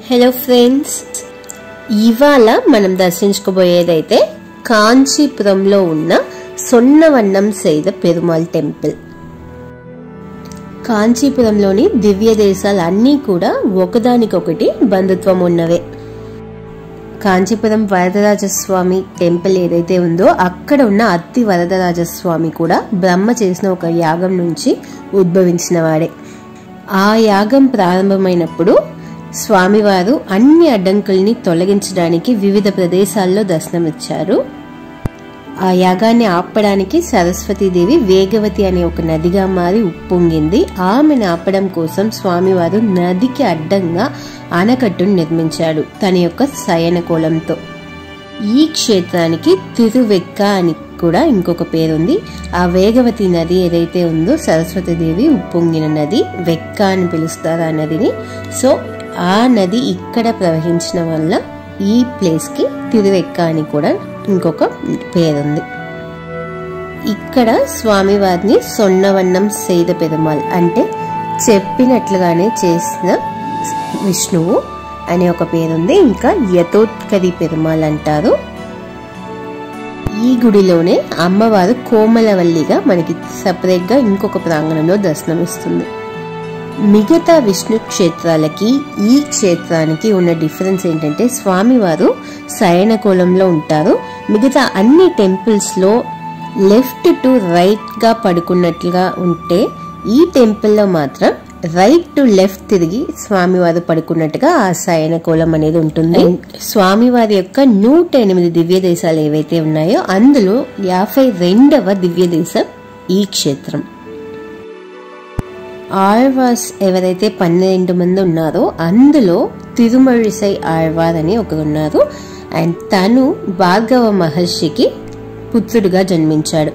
hello friends ఇవాళ మనం దర్శించుకోబోయేదైతే కాంచీపురంలో ఉన్న సొన్నవన్నం సైద పెరుమాల్ టెంపుల్ కాంచీపురంలోని దివ్య దేశాలు అన్నీ కూడా ఒకదానికొకటి బంధుత్వం ఉన్నవే కాంచీపురం వరదరాజస్వామి టెంపుల్ ఏదైతే ఉందో అక్కడ ఉన్న అత్తి వరదరాజస్వామి కూడా బ్రహ్మ చేసిన ఒక యాగం నుంచి ఉద్భవించిన వాడే ఆ యాగం ప్రారంభమైనప్పుడు స్వామివారు అన్ని అడ్డంకుల్ని తొలగించడానికి వివిధ ప్రదేశాల్లో దర్శనమిచ్చారు ఆ యాగాన్ని ఆపడానికి సరస్వతీదేవి వేగవతి అనే ఒక నదిగా మారి ఉప్పొంగింది ఆమెను ఆపడం కోసం స్వామివారు నదికి అడ్డంగా ఆనకట్టును నిర్మించాడు తన యొక్క శయన కోలంతో ఈ క్షేత్రానికి తిరువెక్క అని కూడా ఇంకొక పేరుంది ఆ వేగవతి నది ఏదైతే ఉందో సరస్వతీదేవి ఉప్పొంగిన నది వెక్క అని పిలుస్తారు ఆ నదిని సో ఆ నది ఇక్కడ ప్రవహించిన వల్ల ఈ ప్లేస్కి తిరువెక్క అని కూడా ఇంకొక పేరుంది ఇక్కడ స్వామివారిని సొన్నవన్నం సేద పెరుమాల్ అంటే చెప్పినట్లుగానే చేసిన విష్ణువు అనే ఒక పేరుంది ఇంకా యథోత్కరి పెరుమాల్ అంటారు ఈ గుడిలోనే అమ్మవారు కోమలవల్లిగా మనకి సపరేట్ గా ఇంకొక ప్రాంగణంలో దర్శనమిస్తుంది మిగతా విష్ణు క్షేత్రాలకి ఈ క్షేత్రానికి ఉన్న డిఫరెన్స్ ఏంటంటే స్వామివారు శయనకోలంలో ఉంటారు మిగతా అన్ని టెంపుల్స్ లో లెఫ్ట్ టు రైట్ గా పడుకున్నట్లుగా ఉంటే ఈ టెంపుల్లో మాత్రం రైట్ టు లెఫ్ట్ తిరిగి స్వామివారు పడుకున్నట్టుగా ఆ శయన కోలం అనేది ఉంటుంది స్వామివారి యొక్క నూట ఎనిమిది దివ్య దేశాలు ఏవైతే ఉన్నాయో అందులో యాభై రెండవ దివ్య దేశం ఈ క్షేత్రం ఆళ్వాస్ ఎవరైతే పన్నెండు మంది ఉన్నారో అందులో తిరుమళిసై ఆళ్వార్ అని ఒకరు ఉన్నారు అండ్ తను భార్గవ మహర్షికి పుత్రుడిగా జన్మించాడు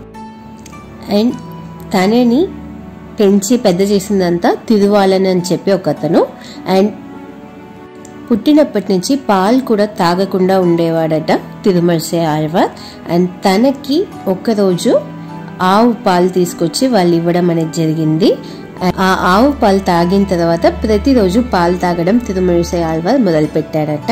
అండ్ తనని పెంచి పెద్ద చేసిందంతా తిరువాలని అని చెప్పి ఒక అతను అండ్ పుట్టినప్పటి నుంచి పాలు కూడా తాగకుండా ఉండేవాడట తిరుమలసే ఆళ్వార్ అండ్ తనకి ఒకరోజు ఆవు పాలు తీసుకొచ్చి వాళ్ళు ఇవ్వడం అనేది జరిగింది ఆ ఆవు పాలు తాగిన తర్వాత ప్రతిరోజు పాలు తాగడం తిరుమలసే ఆళ్వార్ మొదలు పెట్టాడట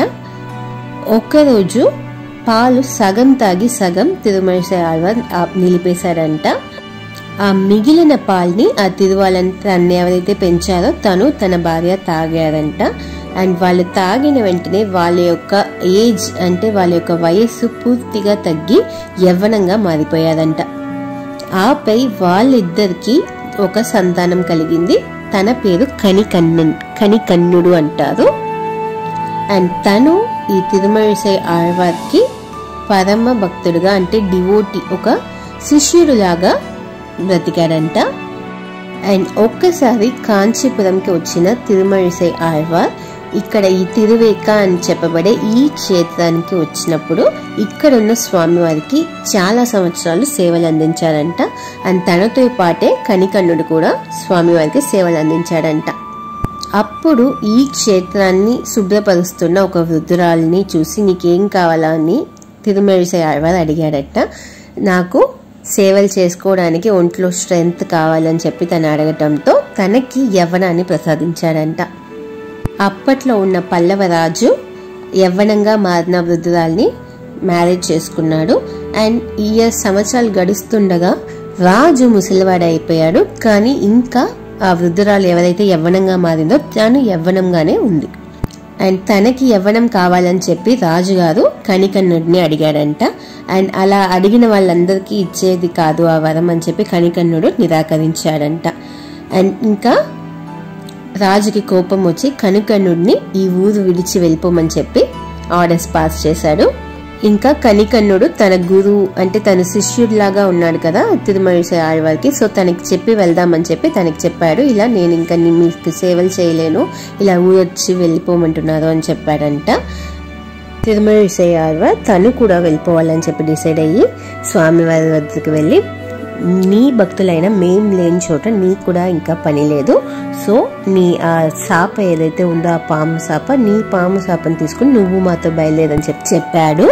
ఒక్కరోజు పాలు సగం తాగి సగం తిరుమలసే ఆళ్వార్ నిలిపేశాడంట ఆ మిగిలిన పాల్ని ఆ తిరువాలని తన్ని ఎవరైతే పెంచారో తను తన భార్య తాగారంట అండ్ వాళ్ళు తాగిన వెంటనే వాళ్ళ యొక్క ఏజ్ అంటే వాళ్ళ యొక్క వయస్సు పూర్తిగా తగ్గి యవ్వనంగా మారిపోయారంట ఆపై వాళ్ళిద్దరికి ఒక సంతానం కలిగింది తన పేరు కనికన్నన్ కనికన్నుడు అంటారు అండ్ తను ఈ తిరుమలసై ఆళ్వార్కి పరమ భక్తుడుగా అంటే డివోటి ఒక శిష్యుడులాగా బ్రతికాడంట అండ్ ఒక్కసారి కాంచీపురంకి వచ్చిన తిరుమలసై ఆళ్వార్ ఇక్కడ ఈ తిరువేక అని చెప్పబడే ఈ క్షేత్రానికి వచ్చినప్పుడు ఇక్కడున్న స్వామివారికి చాలా సంవత్సరాలు సేవలు అందించారంట అండ్ తనతో పాటే కనికన్నుడు కూడా స్వామివారికి సేవలు అందించాడంట అప్పుడు ఈ క్షేత్రాన్ని శుభ్రపరుస్తున్న ఒక వృద్ధురాలిని చూసి నీకేం కావాలా అని తిరుమలసై ఆళ్వార్ అడిగాడట నాకు సేవలు చేసుకోవడానికి ఒంట్లో స్ట్రెంగ్త్ కావాలని చెప్పి తను అడగటంతో తనకి యవ్వనాన్ని ప్రసాదించాడంట అప్పట్లో ఉన్న పల్లవరాజు యవ్వనంగా మారిన వృద్ధురాల్ని మ్యారేజ్ చేసుకున్నాడు అండ్ ఇయర్ సంవత్సరాలు గడుస్తుండగా రాజు ముసలివాడు అయిపోయాడు కానీ ఇంకా ఆ వృద్ధురాలు ఎవరైతే యవ్వనంగా మారిందో తను యవ్వనంగానే ఉంది అండ్ తనకి యవ్వనం కావాలని చెప్పి రాజుగారు కనికన్నుడిని అడిగాడంట అండ్ అలా అడిగిన వాళ్ళందరికీ ఇచ్చేది కాదు ఆ వరం అని చెప్పి కనికన్నుడు నిరాకరించాడంట అండ్ ఇంకా రాజుకి కోపం వచ్చి కనికన్నుడిని ఈ ఊరు విడిచి వెళ్ళిపోమని చెప్పి ఆర్డర్స్ పాస్ చేశాడు ఇంకా కనికన్నుడు తన గురువు అంటే తన శిష్యుడిలాగా ఉన్నాడు కదా తిరుమలసే ఆళ్వారికి సో తనకి చెప్పి వెళ్దామని చెప్పి తనకి చెప్పాడు ఇలా నేను ఇంకా మీకు సేవలు చేయలేను ఇలా ఊరొచ్చి వెళ్ళిపోమంటున్నారు అని చెప్పాడంట తిరుమలసే ఆళ్వార్ తను కూడా వెళ్ళిపోవాలని చెప్పి డిసైడ్ అయ్యి స్వామివారి వద్దకు వెళ్ళి నీ భక్తులైన మేం లేని చోట నీ కూడా ఇంకా పని లేదు సో నీ ఆ సాప ఏదైతే ఉందో ఆ పాము సాప నీ పాము సాపని తీసుకుని నువ్వు మాతో బయలుదేరని చెప్పి చెప్పాడు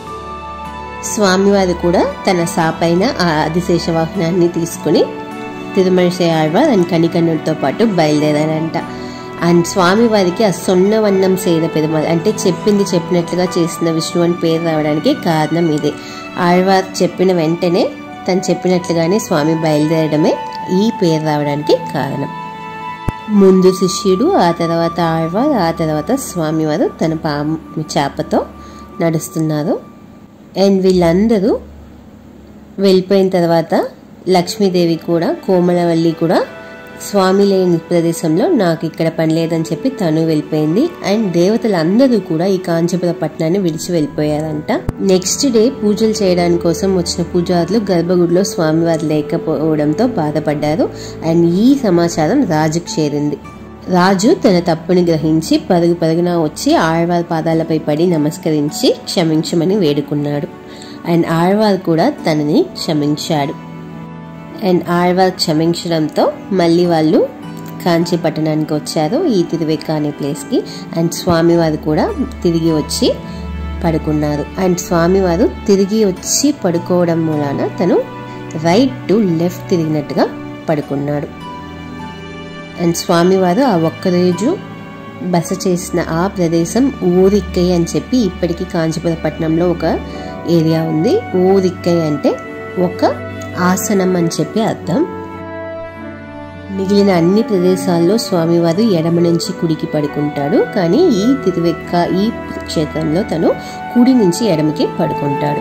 స్వామివారు కూడా తన సాపైన ఆ ఆదిశేష వాహనాన్ని తీసుకుని తిరుమలసే ఆళ్వార్ అండ్ కనికన్నుడితో పాటు బయలుదేరారంట అండ్ స్వామివారికి ఆ సొన్నవన్నం సేద పెరుమాళ్ అంటే చెప్పింది చెప్పినట్లుగా చేసిన విష్ణు అని పేరు రావడానికి కారణం ఇదే ఆళ్వార్ చెప్పిన వెంటనే తను చెప్పినట్లుగానే స్వామి బయలుదేరడమే ఈ పేరు రావడానికి కారణం ముందు శిష్యుడు ఆ తర్వాత ఆళ్వార్ ఆ తర్వాత స్వామివారు తన పాము చేపతో నడుస్తున్నారు అండ్ వీళ్ళందరూ వెళ్ళిపోయిన తర్వాత లక్ష్మీదేవి కూడా కోమలవల్లి కూడా స్వామి లేని ప్రదేశంలో నాకు ఇక్కడ పని లేదని చెప్పి తను వెళ్ళిపోయింది అండ్ దేవతలందరూ కూడా ఈ కాంచీపుర పట్టణాన్ని విడిచి వెళ్ళిపోయారంట నెక్స్ట్ డే పూజలు చేయడానికి కోసం వచ్చిన పూజారులు గర్భగుడిలో స్వామివారు లేకపోవడంతో బాధపడ్డారు అండ్ ఈ సమాచారం రాజుకు చేరింది రాజు తన తప్పుని గ్రహించి పరుగు పరుగున వచ్చి ఆళ్వార్ పాదాలపై పడి నమస్కరించి క్షమించమని వేడుకున్నాడు అండ్ ఆళ్వార్ కూడా తనని క్షమించాడు అండ్ ఆళ్వార్ క్షమించడంతో మళ్ళీ వాళ్ళు కాంచీ పట్టణానికి వచ్చారు ఈ తిరువెక్క అనే ప్లేస్కి అండ్ స్వామివారు కూడా తిరిగి వచ్చి పడుకున్నారు అండ్ స్వామివారు తిరిగి వచ్చి పడుకోవడం మూలాన తను రైట్ టు లెఫ్ట్ తిరిగినట్టుగా పడుకున్నాడు అండ్ స్వామివారు ఆ ఒక్కరోజు బస చేసిన ఆ ప్రదేశం ఊరిక్కై అని చెప్పి ఇప్పటికీ కాంచీపుర పట్టణంలో ఒక ఏరియా ఉంది ఊరిక్కై అంటే ఒక ఆసనం అని చెప్పి అర్థం మిగిలిన అన్ని ప్రదేశాల్లో స్వామివారు ఎడమ నుంచి కుడికి పడుకుంటాడు కానీ ఈ తిరువెక్క ఈ క్షేత్రంలో తను కుడి నుంచి ఎడమకి పడుకుంటాడు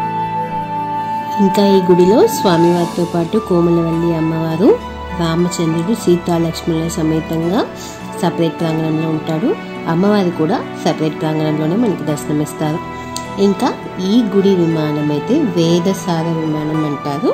ఇంకా ఈ గుడిలో స్వామివారితో పాటు కోమలవల్లి అమ్మవారు రామచంద్రుడు సీతాలక్ష్మణుల సమేతంగా సపరేట్ ప్రాంగణంలో ఉంటాడు అమ్మవారు కూడా సపరేట్ ప్రాంగణంలోనే మనకి దర్శనమిస్తారు ఇంకా ఈ గుడి విమానం అయితే వేదసార విమానం అంటారు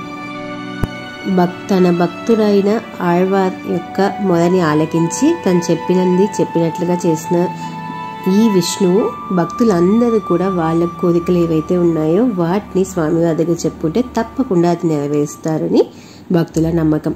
భక్ తన భక్తుడైన ఆళ్వార్ యొక్క మొదని ఆలకించి తను చెప్పినది చెప్పినట్లుగా చేసిన ఈ విష్ణువు భక్తులందరూ కూడా వాళ్ళ కోరికలు ఏవైతే ఉన్నాయో వాటిని స్వామివారి దగ్గర చెప్పుకుంటే తప్పకుండా అది నెరవేరుస్తారని భక్తుల నమ్మకం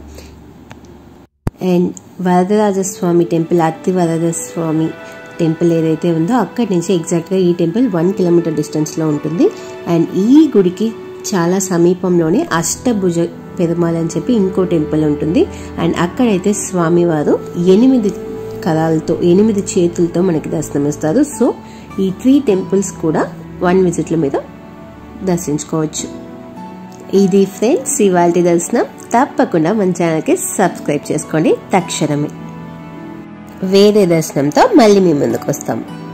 అండ్ వరదరాజస్వామి టెంపుల్ అత్తి వరదస్వామి టెంపుల్ ఏదైతే ఉందో అక్కడి నుంచి ఎగ్జాక్ట్గా ఈ టెంపుల్ వన్ కిలోమీటర్ డిస్టెన్స్లో ఉంటుంది అండ్ ఈ గుడికి చాలా సమీపంలోనే అష్టభుజ పెరుమాల్ అని చెప్పి ఇంకో టెంపుల్ ఉంటుంది అండ్ అక్కడైతే స్వామివారు ఎనిమిది కరాలతో ఎనిమిది చేతులతో మనకి దర్శనమిస్తారు సో ఈ త్రీ టెంపుల్స్ కూడా వన్ విజిట్ల మీద దర్శించుకోవచ్చు ఇది ఫ్రెండ్స్ ఇవాళ దర్శనం తప్పకుండా మన ఛానల్కి సబ్స్క్రైబ్ చేసుకోండి తక్షణమే వేరే దర్శనంతో మళ్ళీ మీ ముందుకు వస్తాం